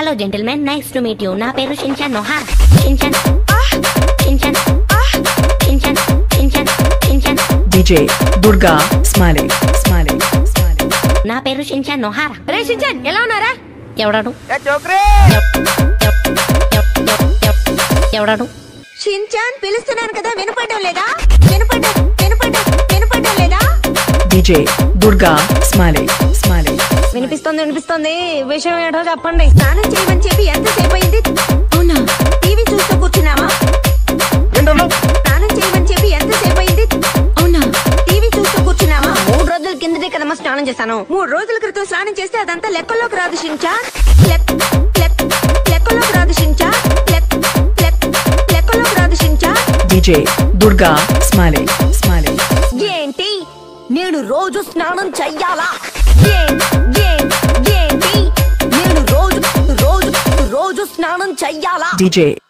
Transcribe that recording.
hello gentlemen nice to meet you నా పేరు Shinchan Nohara Shinchan Shinchan Shinchan Shinchan Shinchan DJ Durga Smiley Smiley Smiley నా పేరు Shinchan నోహార్ రే Shinchan ఎలా ఉన్నారా ఎవడాడు ఏ చోక్రీ ఎవడాడు షించాన్ పిలుస్తున్నాను కదా వినపడడం లేదా వినపడ్డం వినపడ్డం వినపడడం లేదా DJ Durga Smiley Smiley వినిపిస్తుంది వినిపిస్తుంది విషయం ఏంటో చెప్పండి స్నానం చేయమని చెప్పి ఎంతసేపు అయింది అవునా టీవీ చూస్తూ కూర్చున్నావా ఏంటన్నావు స్నానం చేయమని చెప్పి ఎంతసేపు అయింది అవునా టీవీ చూస్తూ కూర్చున్నావా మూడు రోజుల కిందటే కదమ్మా స్నానం చేశాను మూడు రోజుల క్రితం స్నానం చేస్తే అదంతా లెక్కల్లోకి రాదు షించాన్ లెక్- లెక్- లెక్కల్లోకి రాదు షించాన్ లెక్- లెక్- లెక్కల్లోకి రాదు Shinchan DJ Durga Smiley Smiley ఏంటి నేను రోజు స్నానం చెయ్యాలా ఏం- ఏం- ఏంటి నేను రోజు రోజు రోజు స్నానం చెయ్యాలా DJ